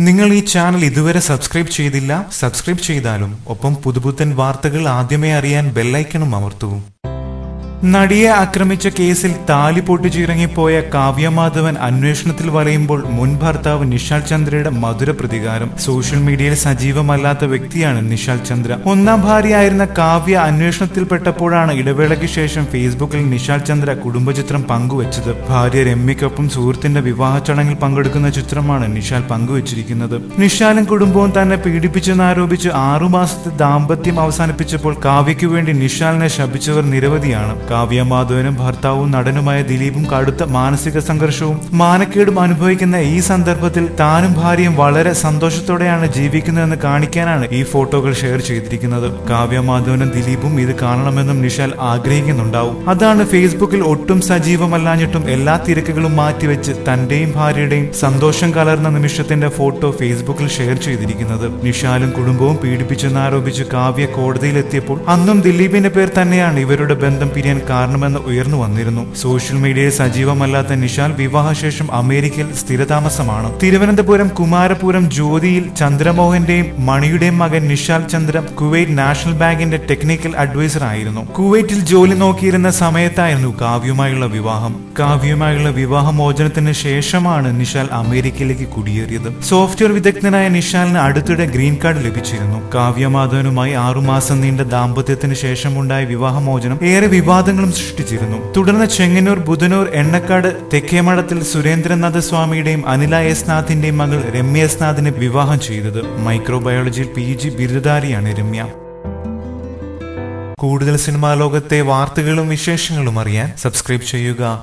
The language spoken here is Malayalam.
നിങ്ങൾ ഈ ചാനൽ ഇതുവരെ സബ്സ്ക്രൈബ് ചെയ്തില്ല സബ്സ്ക്രൈബ് ചെയ്താലും ഒപ്പം പുതുപുത്തൻ വാർത്തകൾ ആദ്യമേ അറിയാൻ ബെല്ലൈക്കണും അമർത്തൂ നടിയെ ആക്രമിച്ച കേസിൽ താലി പൊട്ടിച്ചിറങ്ങിപ്പോയ കാവ്യമാധവൻ അന്വേഷണത്തിൽ വലയുമ്പോൾ മുൻ ഭർത്താവ് നിഷാൽ ചന്ദ്രയുടെ മധുര പ്രതികാരം സോഷ്യൽ മീഡിയയിൽ സജീവമല്ലാത്ത വ്യക്തിയാണ് നിഷാൽ ചന്ദ്ര ഒന്നാം ഭാര്യയായിരുന്ന കാവ്യ അന്വേഷണത്തിൽപ്പെട്ടപ്പോഴാണ് ഇടവേളയ്ക്ക് ശേഷം ഫേസ്ബുക്കിൽ നിഷാൽ ചന്ദ്ര കുടുംബചിത്രം പങ്കുവച്ചത് ഭാര്യ രമ്യക്കൊപ്പം സുഹൃത്തിന്റെ വിവാഹ ചടങ്ങിൽ പങ്കെടുക്കുന്ന ചിത്രമാണ് നിഷാൽ പങ്കുവച്ചിരിക്കുന്നത് നിഷാലും കുടുംബവും തന്നെ പീഡിപ്പിച്ചെന്നാരോപിച്ച് ആറുമാസത്തെ ദാമ്പത്യം അവസാനിപ്പിച്ചപ്പോൾ കാവ്യയ്ക്ക് വേണ്ടി നിഷാലിനെ ശപിച്ചവർ നിരവധിയാണ് കാവ്യ മാധവനും ഭർത്താവും നടനുമായ ദിലീപും കടുത്ത മാനസിക സംഘർഷവും മാനക്കേടും അനുഭവിക്കുന്ന ഈ സന്ദർഭത്തിൽ താനും ഭാര്യയും വളരെ സന്തോഷത്തോടെയാണ് ജീവിക്കുന്നതെന്ന് കാണിക്കാനാണ് ഈ ഫോട്ടോകൾ ഷെയർ ചെയ്തിരിക്കുന്നത് കാവ്യ മാധവനും ദിലീപും ഇത് കാണണമെന്നും നിഷാൽ ആഗ്രഹിക്കുന്നുണ്ടാവും അതാണ് ഫേസ്ബുക്കിൽ ഒട്ടും സജീവമല്ലാഞ്ഞിട്ടും എല്ലാ തിരക്കുകളും മാറ്റിവെച്ച് തന്റെയും ഭാര്യയുടെയും സന്തോഷം കലർന്ന നിമിഷത്തിന്റെ ഫോട്ടോ ഫേസ്ബുക്കിൽ ഷെയർ ചെയ്തിരിക്കുന്നത് നിഷാലും കുടുംബവും പീഡിപ്പിച്ചെന്നാരോപിച്ച് കാവ്യ കോടതിയിലെത്തിയപ്പോൾ അന്നും ദിലീപിന്റെ പേർ തന്നെയാണ് ഇവരുടെ ബന്ധം പിരിയാൻ കാരണമെന്ന് ഉയർന്നു വന്നിരുന്നു സോഷ്യൽ മീഡിയയിൽ സജീവമല്ലാത്ത നിഷാൽ വിവാഹശേഷം അമേരിക്കയിൽ സ്ഥിരതാമസമാണ് തിരുവനന്തപുരം കുമാരപുരം ജ്യോതിയിൽ ചന്ദ്രമോഹന്റെയും മണിയുടെയും മകൻ നിഷാൽ ചന്ദ്ര കുവൈറ്റ് നാഷണൽ ബാങ്കിന്റെ ടെക്നിക്കൽ അഡ്വൈസർ ആയിരുന്നു കുവൈറ്റിൽ ജോലി നോക്കിയിരുന്ന സമയത്തായിരുന്നു കാവ്യമായുള്ള വിവാഹം കാവ്യമായുള്ള വിവാഹമോചനത്തിന് ശേഷമാണ് നിഷാൽ അമേരിക്കയിലേക്ക് കുടിയേറിയത് സോഫ്റ്റ്വെയർ വിദഗ്ധനായ നിഷാലിന് അടുത്തിടെ ഗ്രീൻ കാർഡ് ലഭിച്ചിരുന്നു കാവ്യമാധവനുമായി ആറുമാസം നീണ്ട ദാമ്പത്യത്തിന് ശേഷമുണ്ടായ വിവാഹമോചനം ഏറെ വിവാദങ്ങളും സൃഷ്ടിച്ചിരുന്നു തുടർന്ന് ചെങ്ങന്നൂർ ബുധനൂർ എണ്ണക്കാട് തെക്കേമഠത്തിൽ സുരേന്ദ്രനാഥ സ്വാമിയുടെയും അനില എസ് നാഥിന്റെയും മകൾ രമ്യ എസ് നാഥിനെ വിവാഹം ചെയ്തത് മൈക്രോബയോളജിയിൽ പി ജി ബിരുദധാരിയാണ് രമ്യ കൂടുതൽ സിനിമാ ലോകത്തെ വാർത്തകളും വിശേഷങ്ങളും അറിയാൻ സബ്സ്ക്രൈബ് ചെയ്യുക